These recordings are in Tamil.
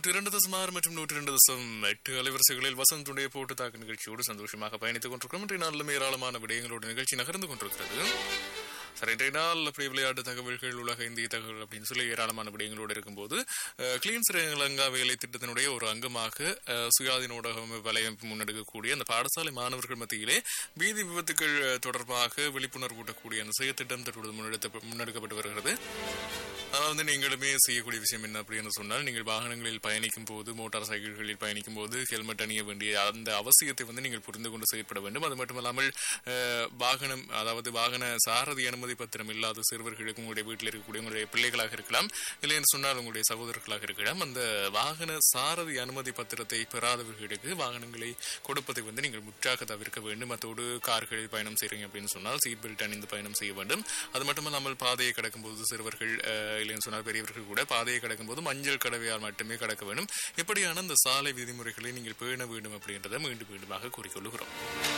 நூற்றி இரண்டு தசம் ஆறு மற்றும் நூற்றி இரண்டு தசம் எட்டு அலைவரிசைகளில் வசந்துடைய போட்டு தாக்கு நிகழ்ச்சியோடு சந்தோஷமாக பயணித்துக் கொண்டிருக்கிறோம் இன்றைய நாளிலும் ஏராளமான விடயங்களோட நிகழ்ச்சி நகர்ந்து கொண்டிருக்கிறது சரி இன்றைய நாள் அப்படி விளையாட்டு தகவல்கள் உலக இந்திய தகவல் அப்படின்னு சொல்லி ஏராளமான விடயங்களோடு இருக்கும்போது அஹ், கிளீன் ஸ்ரீலங்கா வேலை திட்டத்தினுடைய ஒரு அங்கமாக அஹ், சுயாதீன ஊடகம் வலயம் முன்னெடுக்கக்கூடிய அந்த பாடசாலை மாணவர்கள் மத்தியிலே வீதி விபத்துக்கள் தொடர்பாக விழிப்புணர்வு ஊட்டக்கூடிய அந்த செயற்திட்டம் தற்பொழுது முன்னெடுத்த முன்னெடுக்கப்பட்டு வருகிறது அதாவது நீங்களுமே செய்யக்கூடிய விஷயம் என்ன அப்படின்னு சொன்னால் நீங்கள் வாகனங்களில் பயணிக்கும் போது மோட்டார் சைக்கிள்களில் பயணிக்கும் போது ஹெல்மெட் அணிய வேண்டிய அந்த அவசியத்தை வந்து நீங்கள் புரிந்து கொண்டு செயற்பட வேண்டும் அது மட்டுமல்லாமல் அஹ், வாகனம் அதாவது வாகன சாரதி அனுமதி பத்திரம் இல்லாத சிறுவர்களுக்கு உங்களுடைய வீட்டில் இருக்கக்கூடிய உங்களுடைய பிள்ளைகளாக இருக்கலாம் இல்லை என்று சொன்னால் உங்களுடைய சகோதரர்களாக இருக்கலாம் அந்த வாகன சாரதி அனுமதி பத்திரத்தை பெறாதவர்களுக்கு வாகனங்களை கொடுப்பதை வந்து நீங்கள் முற்றாக தவிர்க்க வேண்டும் அத்தோடு கார்களில் பயணம் செய்றீங்க அப்படின்னு சொன்னால் சீட் பெல்ட் அணிந்து பயணம் செய்ய வேண்டும் அது மட்டுமல்லாமல் பாதையை கடக்கும்போது சிறுவர்கள் அஹ், இல்லைன்னு சொன்னால் பெரியவர்கள் கூட பாதையை கடக்கும்போது மஞ்சள் கடவையால் மட்டுமே கடக்க வேண்டும் இப்படியான அந்த சாலை விதிமுறைகளை நீங்கள் பேண வேண்டும் அப்படின்றத மீண்டும் மீண்டுமாக கூறிக்கொள்கிறோம்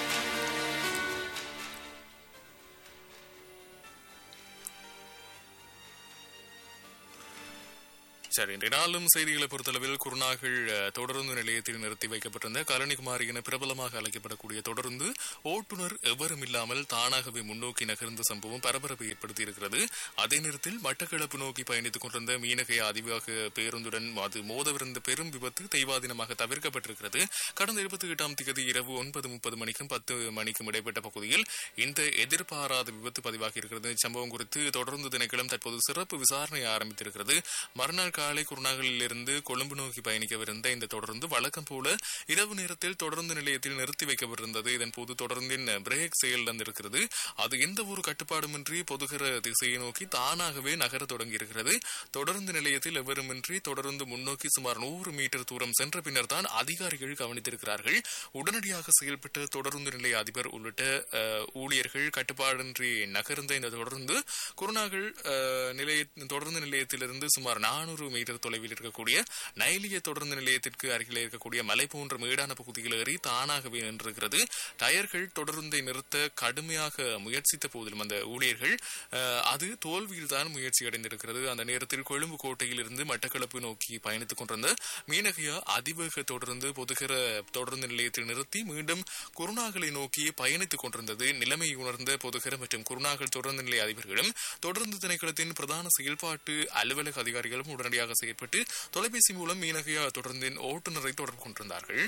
சரி இன்றைய நாளும் செய்திகளை பொறுத்தளவில் குருநாகல் அஹ், தொடருந்து நிலையத்தில் நிறுத்தி வைக்கப்பட்டிருந்த கருணிகுமாரி என பிரபலமாக அழைக்கப்படக்கூடிய தொடருந்து ஓட்டுநர் எவரும் இல்லாமல் தானாகவே முன்னோக்கி நகர்ந்த சம்பவம் பரபரப்பை ஏற்படுத்தி இருக்கிறது அதே நேரத்தில் மட்டக்களப்பு நோக்கி பயணித்துக் கொண்டிருந்த மீனகை அதிவேக பேருந்துடன் அது மோதவிருந்த பெரும் விபத்து தெய்வாதீனமாக தவிர்க்கப்பட்டிருக்கிறது கடந்த இருபத்தி எட்டாம் தேதி இரவு ஒன்பது முப்பது மணிக்கும் பத்து மணிக்கும் இடைப்பட்ட பகுதியில் இந்த எதிர்பாராத விபத்து பதிவாகி இருக்கிறது சம்பவம் குறித்து தொடர்ந்து திணைக்களம் தற்போது சிறப்பு விசாரணை ஆரம்பித்திருக்கிறது மறுநாள் காலை குருநாகலில் இருந்து கொழும்பு நோக்கி பயணிக்கவிருந்த இந்த தொடர்ந்து வழக்கம் போல இரவு நேரத்தில் தொடர்ந்து நிலையத்தில் நிறுத்தி வைக்கப்பட்டிருந்தது இதன் போது தொடர்ந்தின் பிரேக் செயலிழந்திருக்கிறது அது எந்த ஒரு கட்டுப்பாடுமின்றி பொதுகர திசையை நோக்கி தானாகவே நகர தொடங்கியிருக்கிறது தொடர்ந்து நிலையத்தில் எவருமின்றி தொடர்ந்து முன்னோக்கி சுமார் நூறு மீட்டர் தூரம் சென்ற பின்னர் தான் அதிகாரிகள் கவனித்திருக்கிறார்கள் உடனடியாக செயல்பட்ட தொடர்ந்து நிலைய அதிபர் உள்ளிட்ட அஹ், ஊழியர்கள் கட்டுப்பாடின்றி நகர்ந்த இந்த தொடர்ந்து குருநாகல் அஹ், நிலைய தொடர்ந்து நிலையத்திலிருந்து சுமார் நானூறு மீட்டர் தொலைவில் இருக்கக்கூடிய நைலிய தொடர்ந்து நிலையத்திற்கு அருகில் இருக்கக்கூடிய மலை போன்ற மேடான பகுதியில் ஏறி தானாகவே நின்றிருக்கிறது டயர்கள் தொடர்ந்தை நிறுத்த கடுமையாக முயற்சித்த போதிலும் அந்த ஊழியர்கள் அஹ், அது தோல்வியில் தான் முயற்சி அடைந்திருக்கிறது அந்த நேரத்தில் கொழும்பு கோட்டையில் இருந்து மட்டக்களப்பு நோக்கி பயணித்துக் கொண்டிருந்த மீனகையா அதிவேக தொடர்ந்து பொதுகிற தொடர்ந்து நிலையத்தில் நிறுத்தி மீண்டும் குருநாகலை நோக்கி பயணித்துக் கொண்டிருந்தது நிலைமை உணர்ந்த பொதுகர மற்றும் குருநாகல் தொடர்ந்து நிலைய அதிபர்களும் தொடர்ந்து திணைக்களத்தின் பிரதான செயல்பாட்டு அலுவலக அதிகாரிகளும் உடனடியாக செயற்பட்டு தொலைபேசி மூலம் மீனகையா தொடர்ந்தின் ஓட்டுநரை தொடர்பு கொண்டிருந்தார்கள்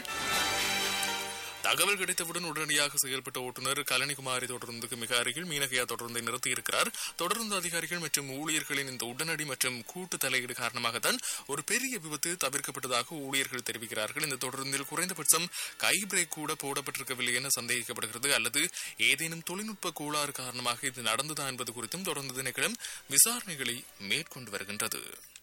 தகவல் கிடைத்தவுடன் உடனடியாக செயல்பட்ட ஓட்டுநர் கலனிகுமாரி தொடர்ந்துக்கு மிக அருகில் மீனகையா தொடர்ந்தை நிறுத்தியிருக்கிறார் தொடர்ந்து அதிகாரிகள் மற்றும் ஊழியர்களின் இந்த உடனடி மற்றும் கூட்டு தலையீடு காரணமாகத்தான் ஒரு பெரிய விபத்து தவிர்க்கப்பட்டதாக ஊழியர்கள் தெரிவிக்கிறார்கள் இந்த தொடர்ந்தில் குறைந்தபட்சம் கை பிரேக் கூட போடப்பட்டிருக்கவில்லை என சந்தேகிக்கப்படுகிறது அல்லது ஏதேனும் தொழில்நுட்ப கோளாறு காரணமாக இது நடந்ததா என்பது குறித்தும் தொடர்ந்து திணைக்களம் விசாரணைகளை மேற்கொண்டு வருகின்றது